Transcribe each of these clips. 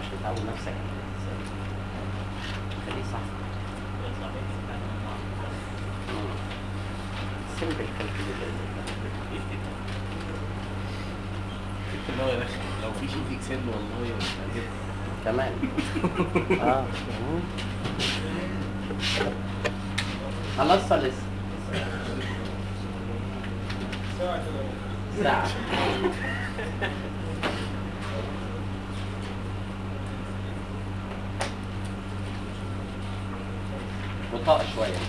عشان تعود نفسك خليه صح سمبل كالكوليتر فكرة ان هو يدخل لو في شيت اكسل والله يبقى كده تمام اه مم. خلصت ولا لسه؟ ساعة بطاء شوية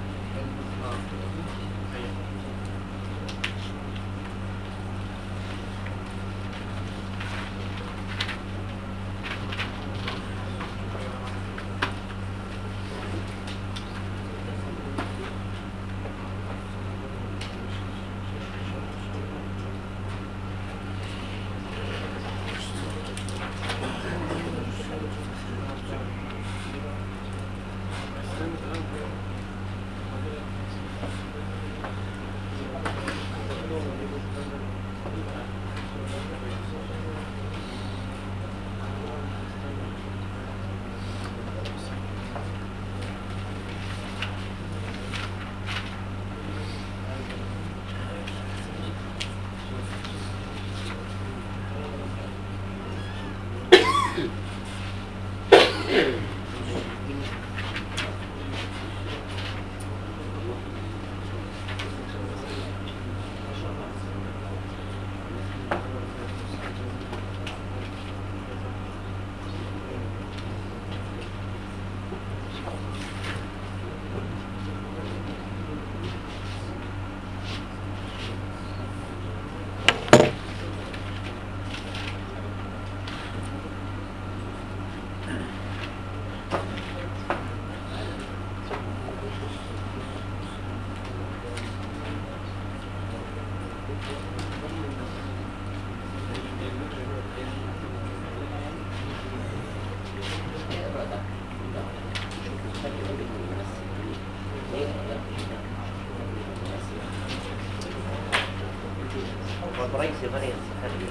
والرئيس يبغى يستخدم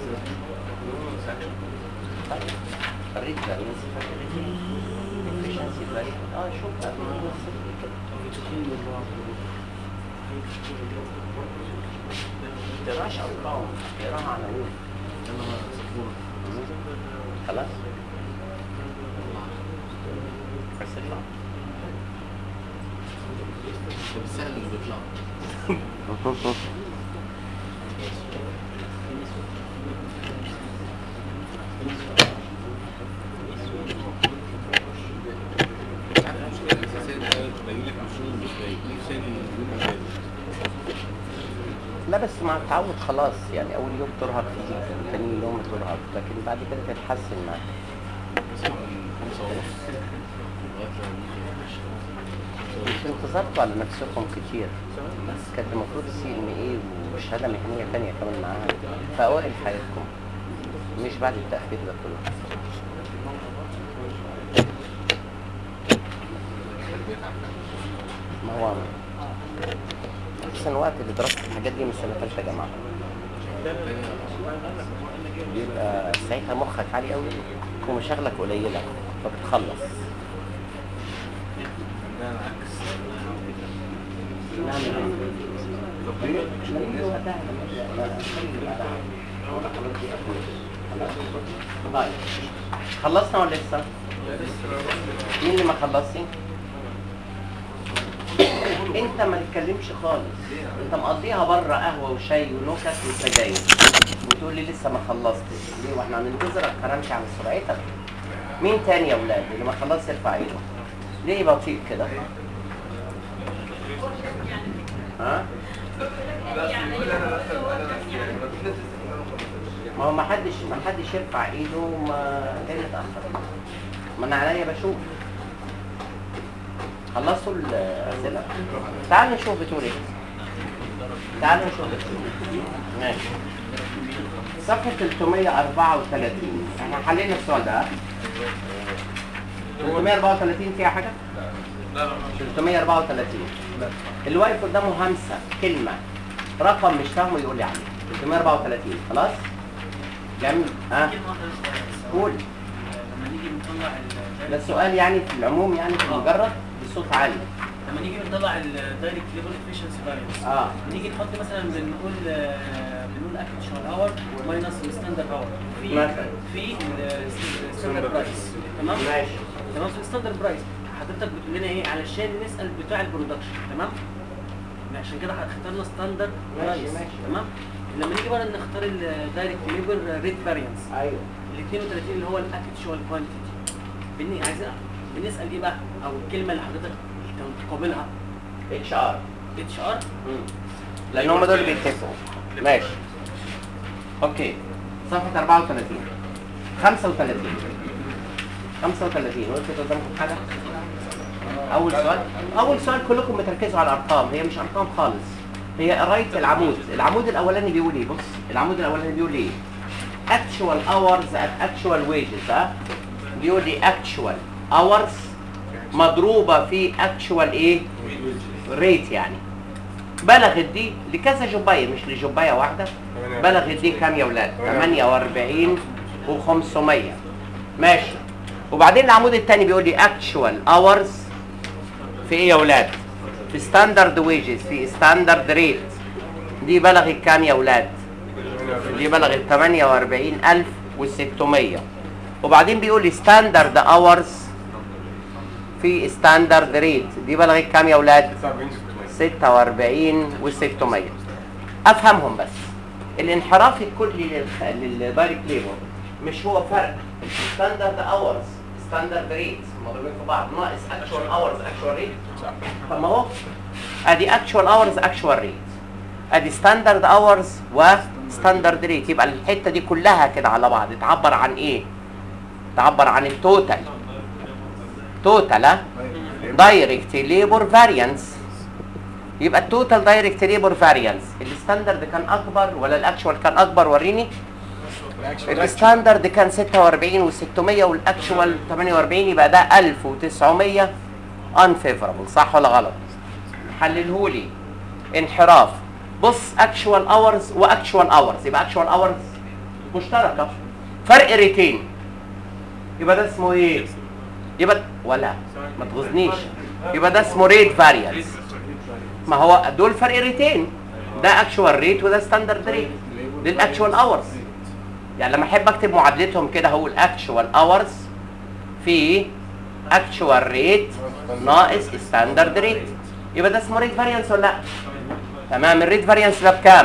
الريت بالانس efficiency variable اه شوف بقى بيمثل لي كده تقراش ارقام تقراها عناوين انا سبورة خلاص بس اطلع ده بالسهل اللي بيطلع مش عارف المشكلة الأساسية إن أنا باجي لك مشروع مش باجي لك ثاني يوم باجي لا بس مع التعود خلاص يعني اول يوم ترهق فيه ثاني يوم ترهق لكن بعد كده تتحسن معاك بسمع من خمسة ونص لغاية لما يجي انتظرتوا على نفسكم كتير بس كانت المفروض سي ام اي وشهاده مهنيه ثانيه كمان معاها في اوائل حياتكم مش بعد التاخير ده كله ما هو احسن وقت لدراسه الحاجات دي من سنه ثالثه جامعه بيبقى ساعتها مخك عالي قوي ومشاغلك قليله فبتخلص ده العكس نعمل طيب خلصنا ولا لسه؟ مين اللي ما خلصش؟ انت ما تتكلمش خالص انت مقضيها بره قهوه وشاي ونكت وسجاير وتقول لي لسه ما خلصتش ليه واحنا هننتظرك كرامتي على سرعتك مين تاني يا ولاد اللي ما خلصش يرفع ايده ليه بطيء كده ها ما هو ما حدش ما حدش يرفع ايده وما جاي متاخر ما انا عليا بشوف خلصتوا الاسئله تعالوا نشوف بتقول ايه تعالوا نشوف بتقول إيه. ماشي صفحه 334 احنا حلينا السؤال ده ها؟ 334 فيها حاجه 334 اللي واقف قدامه همسه كلمه رقم مش فاهمه يقول لي عليه 334 خلاص جميل ها قول نطلع ال- ده السؤال يعني في العموم يعني في المجرد بصوت عالي لما نيجي نطلع الدايركت ليبل افشنسي فاريبلز اه نيجي نحط مثلا بنقول آه، بنقول اكتشوال اور ماينس الستاندرد اور في مثلا. في الستاندرد برايس تمام ماشي تمام في الستاندرد برايس حضرتك بتقول لنا ايه علشان نسال بتاع البرودكشن تمام عشان كده اخترنا ستاندرد ماشي، برايس ماشي. تمام لما نيجي بقى نختار الدايركت ليبل ريت فارينس ايوه ال 32 اللي هو الاكتشوال كوانتيتي بن عايزين بنسال ايه بقى او الكلمه اللي حضرتك تقابلها اتش ار اتش ار لان هم دول اللي بيتفقوا ماشي اوكي صفحه 34 35 35 وانتوا قدامكم حاجه اول سؤال اول سؤال كلكم بتركزوا على الارقام هي مش ارقام خالص هي قرايه العمود العمود الاولاني بيقول ايه بص العمود الاولاني بيقول ايه actual hours at actual wages ها بيقول لي actual hours مضروبه في actual ايه ريت يعني بلغت دي لكذا جوبايه مش لجوبايه واحده بلغت دي كام يا ولاد 48 و500 ماشي وبعدين العمود الثاني بيقول لي actual hours في ايه يا ولاد في ستاندرد ويجز في ستاندرد ريت دي بلغت كام يا ولاد دي بلغت 48600 وبعدين بيقول لي ستاندرد اورز في ستاندرد ريت دي بلغت كام يا ولاد 46 و600 افهمهم بس الانحراف الكلي للخ... للدايركت ليبر مش هو فرق ستاندرد اورز ستاندرد ريت مضروبين في بعض ناقص اكشوال اورز اكشوال ريت طب ما هو ادي اكشوال اورز اكشوال ريت ادي ستاندرد اورز وستاندرد ريت يبقى الحته دي كلها كده على بعض تعبر عن ايه تعبر عن التوتال توتال دايركت ليبر فاريانس يبقى التوتال دايركت ليبر فاريانس الستاندرد كان اكبر ولا الاكشوال كان اكبر وريني الستاندرد كان 46 و600 والاكشوال 48 يبقى ده 1900 unfavorable صح ولا غلط حلله لي انحراف بص اكشوال اورز واكشوال اورز يبقى اكشوال اورز مشتركه فرق ريتين يبقى ده اسمه ايه يبقى ولا ما تغزنيش يبقى ده اسمه ريت فاريانس ما هو دول فرق ريتين ده اكشوال ريت وده ستاندرد ريت دي الاكشوال اورز يعني لما احب اكتب معادلتهم كده هقول اكشوال اورز في اكشوال ريت ناقص ستاندرد ريت يبقى ده اسمه ريت فاريانس ولا لا تمام الريت فاريانس ده بكام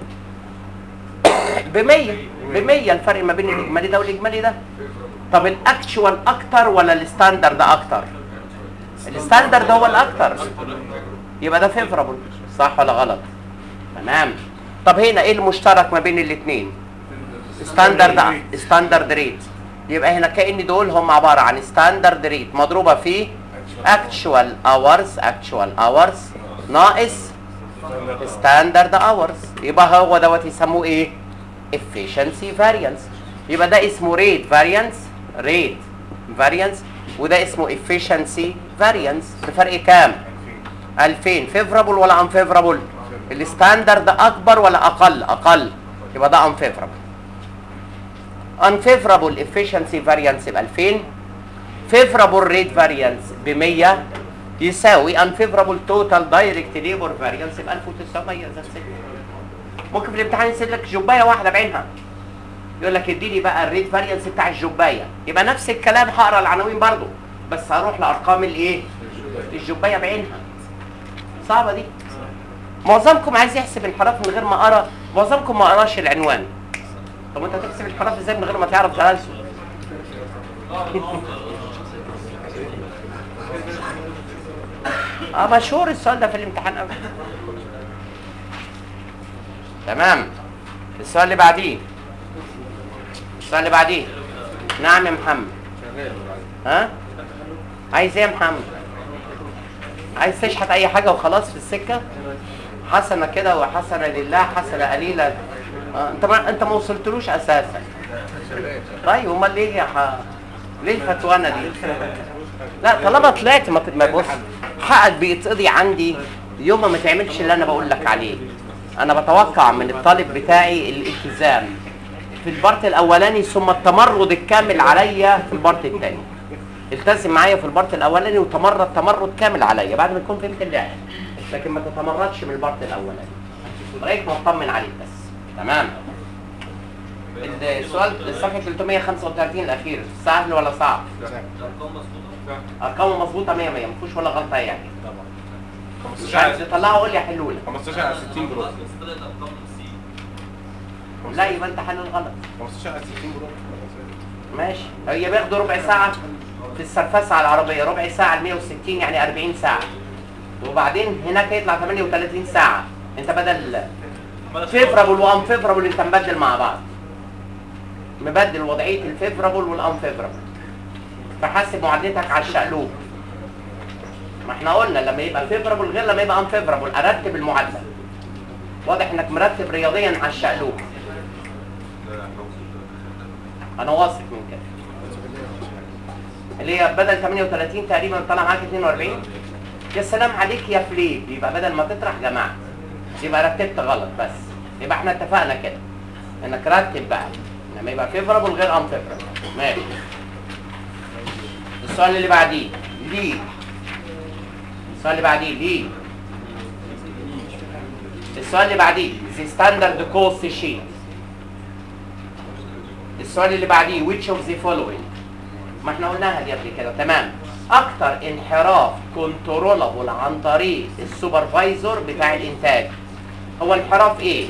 ب 100 ب 100 الفرق ما بين الاجمالي ده والاجمالي ده طب الاكشوال اكتر ولا الستاندرد اكتر الستاندرد هو الاكتر يبقى ده فيفرابل صح ولا غلط تمام طب هنا ايه المشترك ما بين الاثنين ستاندرد ستاندرد ريت يبقى هنا كأن دول هم عبارة عن ستاندرد ريت مضروبة في اكشوال اورز اكشوال اورز ناقص ستاندرد اورز يبقى هو دوت يسموه ايه efficiency variance يبقى ده اسمه rate variance rate variance وده اسمه efficiency variance بفرق كام 2000 favorable ولا unfavorable الستاندرد اكبر ولا اقل اقل يبقى ده unfavorable unfavorable efficiency variance ب 2000 favorable rate variance ب 100 يساوي unfavorable total direct labor variance ب 1900 زي السجن. ممكن في الامتحان يسيب لك جبايه واحده بعينها يقول لك اديني بقى الريت فاريانس بتاع الجبايه يبقى نفس الكلام هقرا العناوين برضو بس هروح لارقام الايه الجبايه بعينها صعبه دي معظمكم عايز يحسب انحراف من غير ما اقرا معظمكم ما قراش العنوان طب انت هتحسب الانحراف ازاي من غير ما تعرف تلالسه اه مشهور السؤال ده في الامتحان قوي تمام السؤال اللي بعديه السؤال اللي بعديه نعم يا محمد ها عايز ايه يا محمد عايز تشحت اي حاجه وخلاص في السكه حسنه كده وحسنه لله حسنه قليله آه. انت ما انت ما وصلتلوش اساسا طيب امال ليه يا ح... ليه الفتوانه دي لا طالما طلعت ما ت- ما بص حقك بيتقضي عندي يوم ما تعملش اللي انا بقول لك عليه انا بتوقع من الطالب بتاعي الالتزام في البارت الاولاني ثم التمرد الكامل عليا في البارت الثاني التزم معايا في البارت الاولاني وتمرد تمرد كامل عليا بعد ما تكون فهمت اللعبه لكن ما تتمردش من البارت الاولاني لغايه ما اطمن عليك بس تمام السؤال صفحه 335 الاخير سهل ولا صعب؟ ارقامه مظبوطه 100 100 ما فيهوش ولا غلطه يعني مش عايز 15 تطلعه قول لي حلوله 15 على 60 برو لا يبقى انت حل الغلط 15 على 60 برو ماشي هي بياخدوا ربع ساعة في السرفسة على العربية ربع ساعة ل 160 يعني 40 ساعة وبعدين هناك يطلع 38 ساعة انت بدل فيفرابل وان فيفرابل انت مبدل مع بعض مبدل وضعية الفيفرابل والان فيفرابل فحسب معادلتك على الشقلوب ما احنا قلنا لما يبقى فيفرابل غير لما يبقى ان فيفرابل ارتب المعادلة واضح انك مرتب رياضيا على الشقلوب انا واثق من كده اللي هي بدل 38 تقريبا طلع معاك 42 يا سلام عليك يا فليب يبقى بدل ما تطرح جمعت يبقى رتبت غلط بس يبقى احنا اتفقنا كده انك رتب بقى لما يبقى فيفرابل غير ان فيفرابل ماشي السؤال اللي بعديه ليه السؤال اللي بعديه ليه السؤال اللي بعديه the standard cost sheet السؤال اللي بعديه which of the following ما احنا قلناها دي قبل كده تمام اكتر انحراف كنترولابل عن طريق السوبرفايزر بتاع الانتاج هو انحراف ايه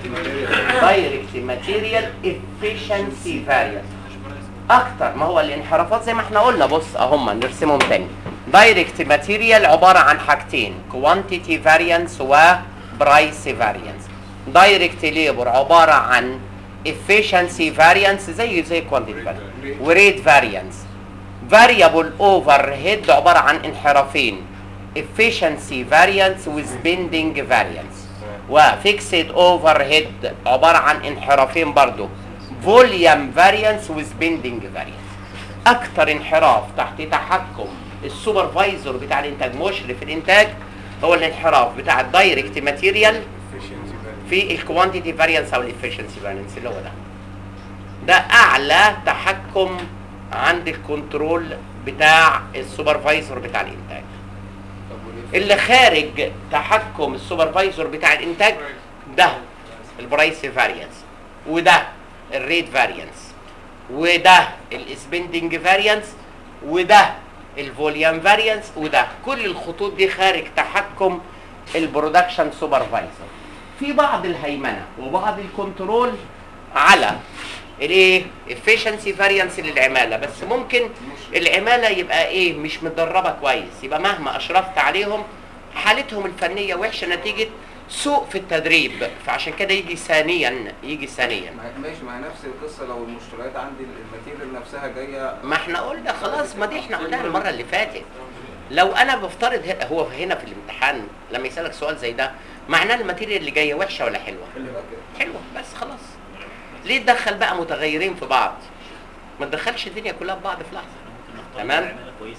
دايركت ماتيريال افيشنسي فاريانس اكتر ما هو الانحرافات زي ما احنا قلنا بص اهم نرسمهم تاني دايركت ماتيريال عباره عن حاجتين كوانتيتي فاريانس وبرايس فاريانس دايركت ليبر عباره عن efficiency variance زي زي quantity variance وريت variance variable overhead عبارة عن انحرافين efficiency variance with bending variance و fixed overhead عبارة عن انحرافين برضو volume variance with bending variance اكتر انحراف تحت تحكم السوبرفايزر بتاع الانتاج مشرف الانتاج هو الانحراف بتاع الدايركت ماتيريال في الكوانتيتي فاريانس او الافشنسي فاريانس اللي هو ده ده اعلى تحكم عند الكنترول بتاع السوبرفايزر بتاع الانتاج اللي خارج تحكم السوبرفايزر بتاع الانتاج ده البرايس فاريانس وده الريت فاريانس وده السبندنج فاريانس وده الفوليوم فاريانس وده كل الخطوط دي خارج تحكم البرودكشن سوبرفايزر في بعض الهيمنه وبعض الكنترول على الايه efficiency فاريانس للعماله بس ممكن العماله يبقى ايه مش متدربه كويس يبقى مهما اشرفت عليهم حالتهم الفنيه وحشه نتيجه سوء في التدريب فعشان كده يجي ثانيا يجي ثانيا ما- ماشي مع نفس القصه لو المشتريات عندي الماتيريال نفسها جايه ما احنا قلنا خلاص ما دي احنا قلناها المره اللي فاتت لو انا بفترض هنا- هو هنا في الامتحان لما يسالك سؤال زي ده معناه الماتيريال اللي جايه وحشه ولا حلوه يبقى كده حلوه بس خلاص ليه تدخل بقى متغيرين في بعض ما تدخلش الدنيا كلها في بعض في لحظه تمام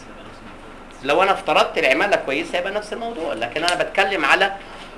لو انا افترضت العماله كويسه يبقى نفس الموضوع لكن انا بتكلم على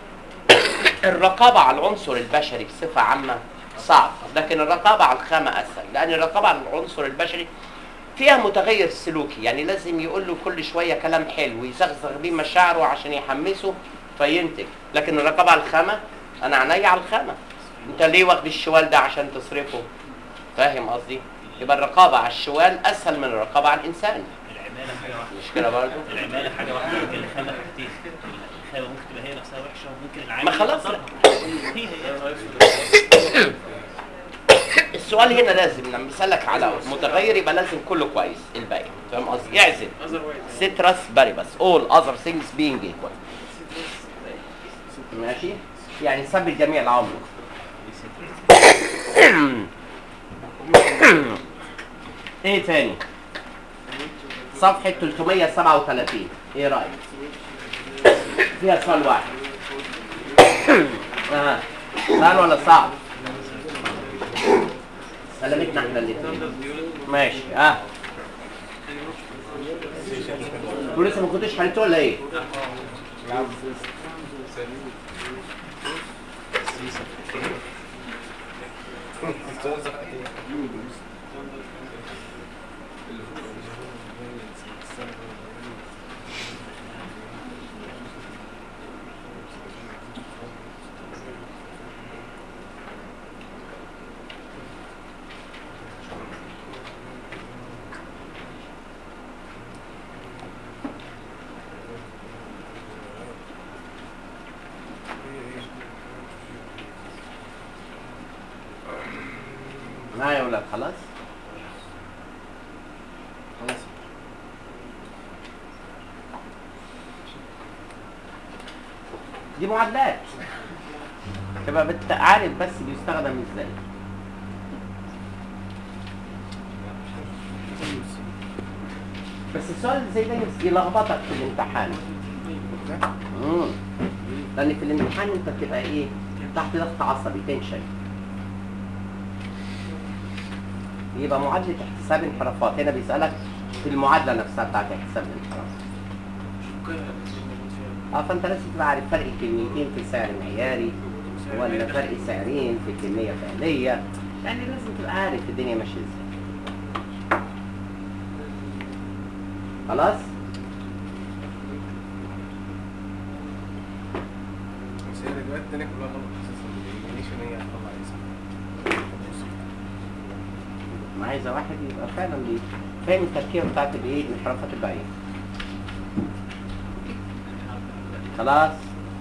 الرقابه على العنصر البشري بصفه عامه صعب لكن الرقابه على الخامه اسهل لان الرقابه على العنصر البشري فيها متغير سلوكي يعني لازم يقول له كل شويه كلام حلو يزغزغ بيه مشاعره عشان يحمسه فينتج لكن الرقابه على الخامه انا عينيا على الخامه انت ليه واخد الشوال ده عشان تصرفه فاهم قصدي يبقى الرقابه على الشوال اسهل من الرقابه على الانسان العماله حاجه واحده مش كده برضه العماله حاجه واحده لكن الخامه حاجتين الخامه ممكن تبقى هي نفسها وحشه وممكن العامل ما خلاص يفضلها. هي هي السؤال هنا لازم لما يسالك على متغير يبقى لازم كله كويس الباقي فاهم قصدي اعزل سيترس باريبس all other things being equal ماشي يعني ثبت جميع العوامل ايه تاني صفحة 337 ايه رأيك فيها سؤال واحد اه سهل ولا صعب سلامتنا احنا الاثنين ماشي اه انتوا لسه ما كنتوش حليتوا ولا ايه؟ معايا يا ولاد خلاص خلاص دي معادلات تبقى بت- عارف بس بيستخدم ازاي بس السؤال اللي زي ده يلخبطك في الامتحان مم. لان في الامتحان انت بتبقى ايه تحت ضغط عصبي تنشن يبقى معادله احتساب انحرافات هنا بيسالك في المعادله نفسها بتاعت احتساب الانحراف اه فانت لازم تبقى عارف فرق كميتين في سعر معياري ولا فرق سعرين في كميه فعليه يعني لازم تبقى عارف الدنيا ماشيه ازاي خلاص بس هي الروايات التانية كلها غلط اساسا الانيميشن هي هتطلع اسم ما عايزه واحد يبقى فعلا بي- فاهم التركيبه بتاعت الايه الانحرافات البعيده خلاص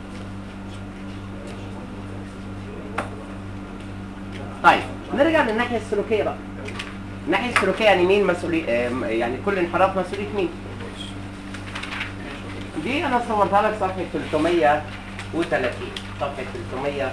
طيب نرجع للناحيه السلوكيه بقى الناحيه السلوكيه يعني مين مسؤولي آم، يعني كل انحراف مسؤوليه مين دي انا صورتها لك صفحه 330 صفحه 330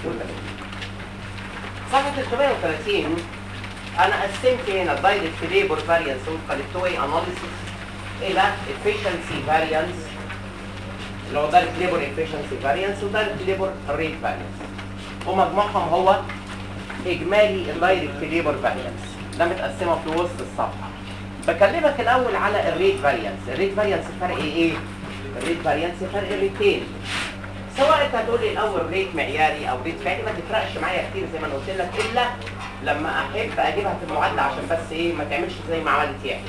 صفحه 330 انا قسمت هنا الدايركت ليبر فاريانس وفقا للتوي اناليسيس الى efficiency فاريانس اللي هو دايركت ليبر efficiency فاريانس ودايركت ليبر ريت فاريانس ومجموعهم هو اجمالي الدايركت ليبر فاريانس ده متقسمه في وسط الصفحه بكلمك الاول على الريت فاريانس الريت فاريانس فرق ايه الريت فاريانس فرق ريتين سواء انت هتقول لي الاول ريت معياري او ريت فعلي ما تفرقش معايا كتير زي ما انا قلت لك الا لما احب اجيبها في المعادله عشان بس ايه ما تعملش زي ما عملت يحيى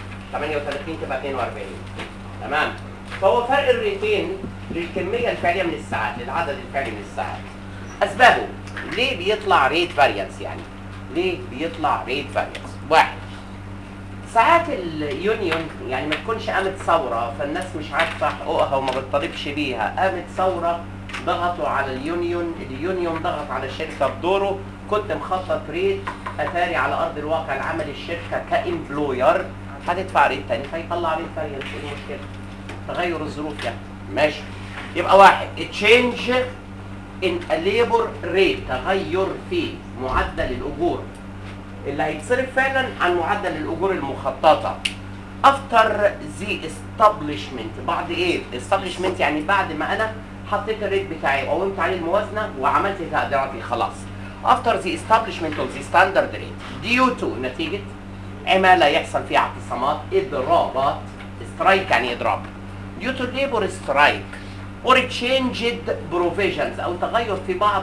38 تبقى 42 تمام فهو فرق الريتين للكميه الفعليه من الساعات للعدد الفعلي من الساعات اسبابه ليه بيطلع ريت فاريانس يعني ليه بيطلع ريت فاريانس واحد ساعات اليونيون يعني ما تكونش قامت ثوره فالناس مش عارفه حقوقها وما بتطالبش بيها قامت ثوره ضغطوا على اليونيون اليونيون ضغط على الشركه بدوره كنت مخطط ريت اتاري على ارض الواقع العمل الشركه كامبلوير هتدفع ريت تاني فيطلع ريت فاريانس ايه المشكله تغير الظروف يعني ماشي يبقى واحد تشينج ان ليبر ريت تغير في معدل الاجور اللي هيتصرف فعلا عن معدل الاجور المخططه افتر ذا establishment بعد ايه establishment يعني بعد ما انا حطيت الريت بتاعي وقومت عليه الموازنه وعملت تقديراتي خلاص افتر ذا establishment of the standard rate due to نتيجه عماله يحصل فيها اعتصامات اضرابات سترايك يعني اضراب due to labor strike or changed provisions او تغير في بعض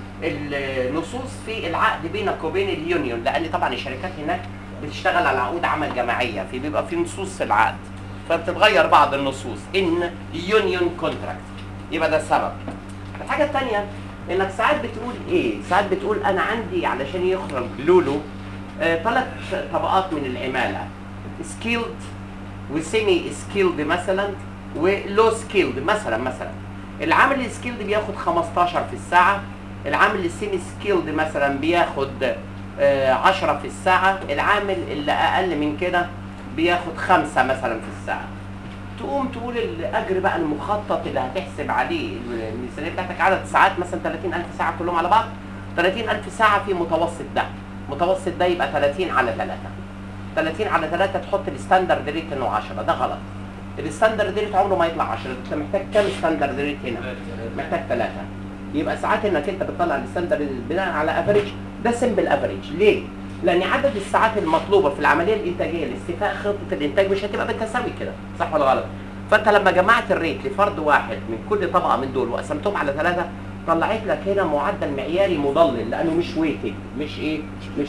النصوص في العقد بينك وبين اليونيون لان طبعا الشركات هناك بتشتغل على عقود عمل جماعيه في بيبقى في نصوص في العقد فبتتغير بعض النصوص ان يونيون كونتراكت يبقى ده السبب الحاجه الثانيه انك ساعات بتقول ايه ساعات بتقول انا عندي علشان يخرج لولو ثلاث طبقات من العماله سكيلد وسيمي سكيلد مثلا ولو سكيلد مثلا مثلا العامل السكيلد بياخد 15 في الساعه العامل السيمي سكيلد مثلا بياخد آه، 10 في الساعه العامل اللي اقل من كده بياخد خمسة مثلا في الساعه تقوم تقول الاجر بقى المخطط اللي هتحسب عليه الميزانيه بتاعتك عدد ساعات مثلا 30000 ساعه كلهم على بعض 30000 ساعه في متوسط ده متوسط ده يبقى 30 على 3 30 على 3 تحط الستاندرد ريت انه 10 ده غلط الستاندرد ريت عمره ما يطلع 10 انت محتاج كام ستاندرد ريت هنا محتاج 3 يبقى ساعات انك انت بتطلع الستاندرد بناء على افريج ده سمبل افريج ليه لان عدد الساعات المطلوبه في العمليه الانتاجيه لاستيفاء خطه الانتاج مش هتبقى بالتساوي كده صح ولا غلط فانت لما جمعت الريت لفرد واحد من كل طبقه من دول وقسمتهم على ثلاثه طلعت لك هنا معدل معياري مضلل لانه مش ويتد مش ايه مش ويت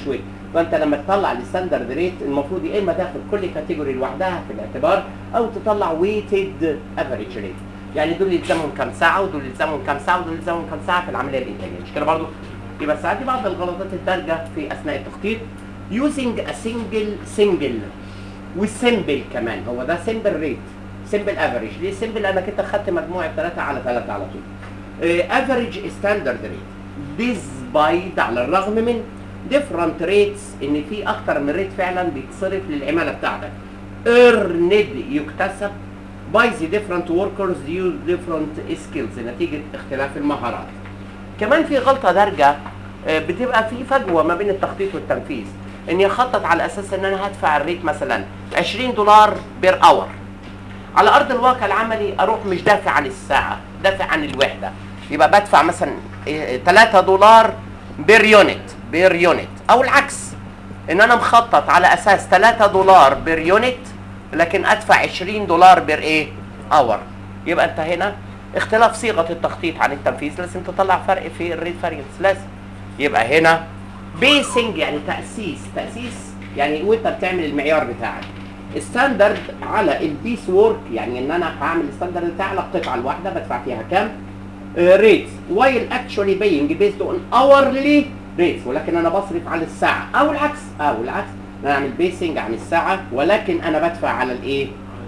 فانت لما تطلع الستاندرد ريت المفروض يا اما تاخد كل كاتيجوري لوحدها في الاعتبار او تطلع ويتد افريج ريت يعني دول يلزمهم كام ساعه ودول يلزمهم كام ساعه ودول يلزمهم كام ساعه في العمليه الانتاجيه مش كده برضو يبقى ساعات دي بعض الغلطات الدارجه في اثناء التخطيط using a single single والسمبل كمان هو ده سمبل ريت سمبل افريج ليه سمبل لانك انت خدت مجموعه 3 على 3 على طول افريج ستاندرد ريت ديسبايد على الرغم من ديفرنت ريتس ان في اكتر من ريت فعلا بيتصرف للعماله بتاعتك earned يكتسب by the different workers use different skills نتيجه اختلاف المهارات كمان في غلطه دارجه آه، بتبقى في فجوه ما بين التخطيط والتنفيذ اني اخطط على اساس ان انا هدفع الريت مثلا 20 دولار بير اور على ارض الواقع العملي اروح مش دافع عن الساعه دافع عن الوحده يبقى بدفع مثلا 3 دولار بير يونت بير يونت او العكس ان انا مخطط على اساس 3 دولار بير يونت لكن ادفع 20 دولار بير ايه اور يبقى انت هنا اختلاف صيغه التخطيط عن التنفيذ لازم تطلع فرق في الريت فارينس لازم يبقى هنا بيسنج يعني تاسيس تاسيس يعني وانت بتعمل المعيار بتاعك ستاندرد على البيس وورك يعني ان انا هعمل ستاندرد بتاعي على القطعه الواحده بدفع فيها كام ريتس وايل اكشولي بينج بيزد اون اورلي ريتس ولكن انا بصرف على الساعه او العكس او العكس انا اعمل بيسنج عن الساعه ولكن انا بدفع على الايه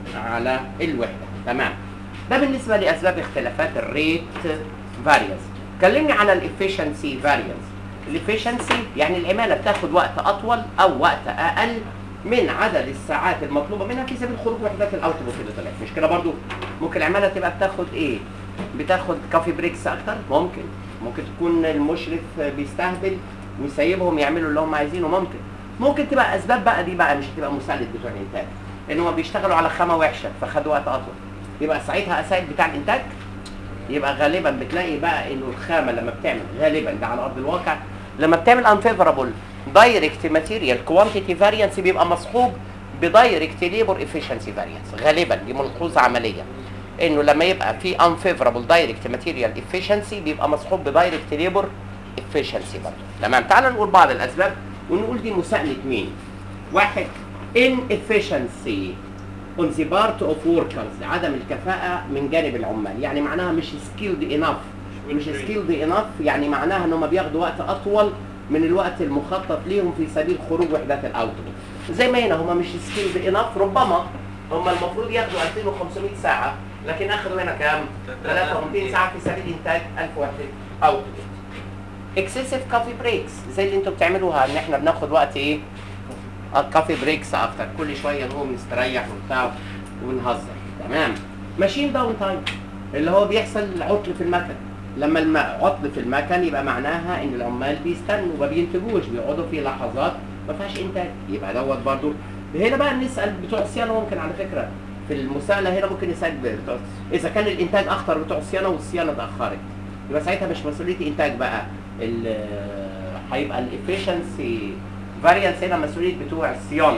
على الوحده تمام ده بالنسبه لاسباب اختلافات الريت فاريانس كلمني على الافشنسي فاريانس الافشنسي يعني العماله بتاخد وقت اطول او وقت اقل من عدد الساعات المطلوبه منها في سبيل خروج وحدات الاوتبوت اللي طلعت مش كده برضو ممكن العماله تبقى بتاخد ايه بتاخد كافي بريكس اكتر ممكن ممكن تكون المشرف بيستهبل ويسيبهم يعملوا اللي هم عايزينه ممكن ممكن تبقى اسباب بقى دي بقى مش هتبقى مساند بتوع الانتاج ان هم بيشتغلوا على خامه وحشه فخدوا وقت اطول يبقى ساعتها اسائل بتاع الانتاج يبقى غالبا بتلاقي بقى انه الخامه لما بتعمل غالبا ده على ارض الواقع لما بتعمل unfavorable direct material quantity variance بيبقى مصحوب بدايركت ليبر efficiency variance غالبا دي ملحوظه عمليه انه لما يبقى في unfavorable direct material efficiency بيبقى مصحوب بدايركت ليبر efficiency برضه تمام تعال نقول بعض الاسباب ونقول دي مساءله مين واحد inefficiency on the part of workers عدم الكفاءة من جانب العمال يعني معناها مش skilled enough مش skilled enough يعني معناها ان هم بياخدوا وقت اطول من الوقت المخطط ليهم في سبيل خروج وحدات الاوتبوت زي ما هنا هم مش skilled enough ربما هم المفروض ياخدوا 2500 ساعة لكن اخذوا هنا كام 3200 ساعة في سبيل انتاج 1000 وحدة اوتبوت اكسسيف كافي بريكس زي اللي انتوا بتعملوها ان احنا بناخد وقت ايه الكافي بريكس اكتر كل شويه نقوم نستريح وبتاع ونهزر تمام ماشين داون تايم اللي هو بيحصل عطل في المكن لما الم- عطل في المكن يبقى معناها ان العمال بيستنوا ما بينتجوش بيقعدوا في لحظات ما فيهاش انتاج يبقى دوت برضو هنا بقى نسال بتوع الصيانه ممكن على فكره في المساءله هنا ممكن نسال بتوع اذا كان الانتاج اخطر بتوع الصيانه والصيانه اتاخرت يبقى ساعتها مش مسؤوليه انتاج بقى ال- هيبقى الافشنسي فاريانس هنا مسؤوليه بتوع الصيانه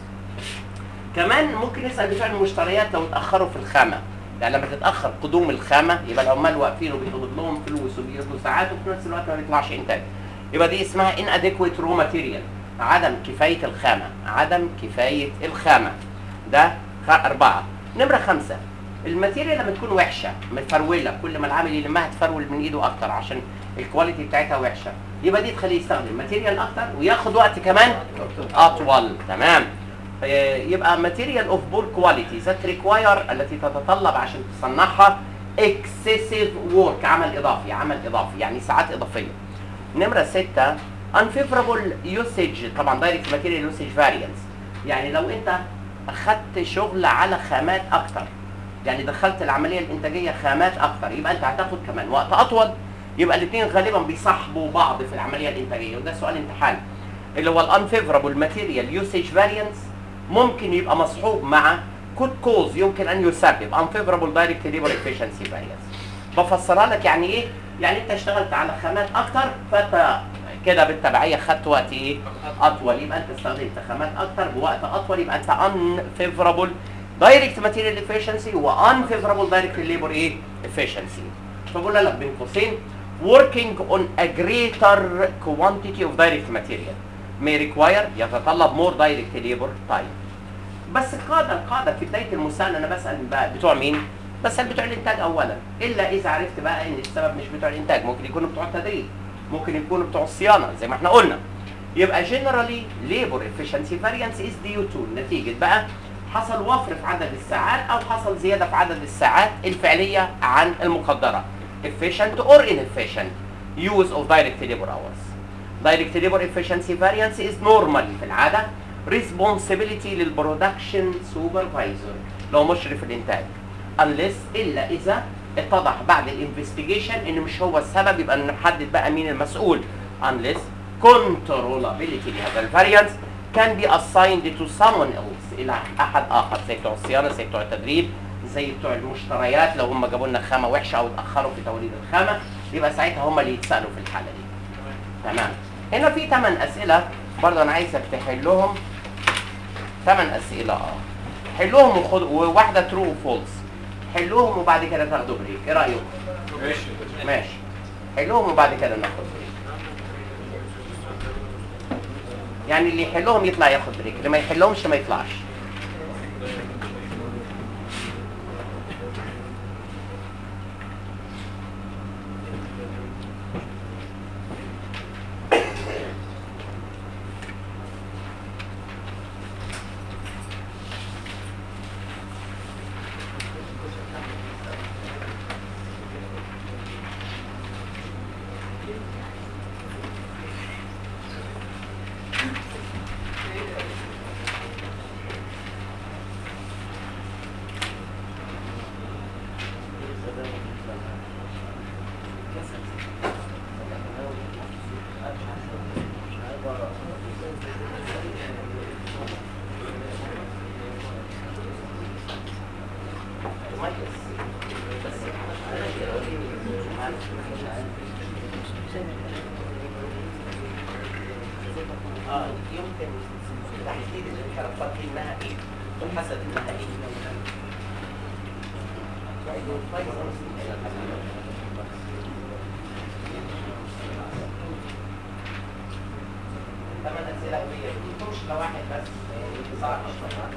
كمان ممكن نسال بتوع المشتريات لو اتاخروا في الخامه يعني لما تتاخر قدوم الخامه يبقى العمال واقفين وبيتقبض لهم فلوس وبياخدوا ساعات وفي نفس الوقت ما بيطلعش انتاج يبقى دي اسمها inadequate raw material عدم كفايه الخامه عدم كفايه الخامه ده خ- اربعه نمره خمسه الماتيريال لما تكون وحشه متفروله كل ما العامل يلمها تفرول من ايده اكتر عشان الكواليتي بتاعتها وحشه يبقى دي تخليه يستخدم ماتيريال اكتر وياخد وقت كمان اطول تمام آه، يبقى ماتيريال اوف بور كواليتي ذات ريكواير التي تتطلب عشان تصنعها اكسسيف وورك عمل اضافي عمل اضافي يعني ساعات اضافيه نمره ستة unfavorable usage طبعا دايركت ماتيريال يوسج فاريانس يعني لو انت اخدت شغل على خامات اكتر يعني دخلت العمليه الانتاجيه خامات اكتر يبقى انت هتاخد كمان وقت اطول يبقى الاثنين غالبا بيصاحبوا بعض في العمليه الانتاجيه وده سؤال امتحان اللي هو الانفيفرابل ماتيريال يوسج فاريانس ممكن يبقى مصحوب مع كود كوز يمكن ان يسبب unfavorable direct labor efficiency variance بفسرها لك يعني ايه يعني انت اشتغلت على خامات اكتر فانت كده بالتبعيه خدت وقت ايه اطول يبقى انت استخدمت خامات اكتر بوقت اطول يبقى انت unfavorable direct material efficiency و unfavorable direct labor ايه efficiency فبقول لك بين قوسين working on a greater quantity of direct material may require يتطلب more direct labor time بس القاعده القاعده في بدايه المساءله انا بسال بقى بتوع مين؟ بسال بتوع الانتاج اولا الا اذا عرفت بقى ان السبب مش بتوع الانتاج ممكن يكونوا بتوع التدريب ممكن يكونوا بتوع الصيانه زي ما احنا قلنا يبقى generally labor efficiency variance is due to نتيجه بقى حصل وفر في عدد الساعات او حصل زياده في عدد الساعات الفعليه عن المقدره efficient or inefficient use of direct labor hours direct labor efficiency variance is normally في العاده responsibility للبرودكشن سوبرفايزر لو مشرف الانتاج unless الا اذا اتضح بعد الانفستيجيشن ان مش هو السبب يبقى نحدد بقى مين المسؤول unless controllability لهذا الفاريانس can be assigned to someone else الى احد اخر زي بتوع الصيانه زي بتوع التدريب زي بتوع المشتريات لو هم جابوا لنا خامه وحشه او اتاخروا في توريد الخامه يبقى ساعتها هم اللي يتسالوا في الحاله دي تمام هنا في 8 اسئله برضه انا عايزك تحلهم 8 اسئله اه حلوهم وخد وواحده ترو وفولس حلوهم وبعد كده تاخدوا بريك ايه رايكم ماشي ماشي حلوهم وبعد كده ناخد بريك يعني اللي يحلهم يطلع ياخد بريك اللي ما يحلهمش ما يطلعش اه يمكن تحديد الانحرافات دي انها ايه والحسد انها ايه ثمان اسئله هي مش لواحد بس يعني صعب شويه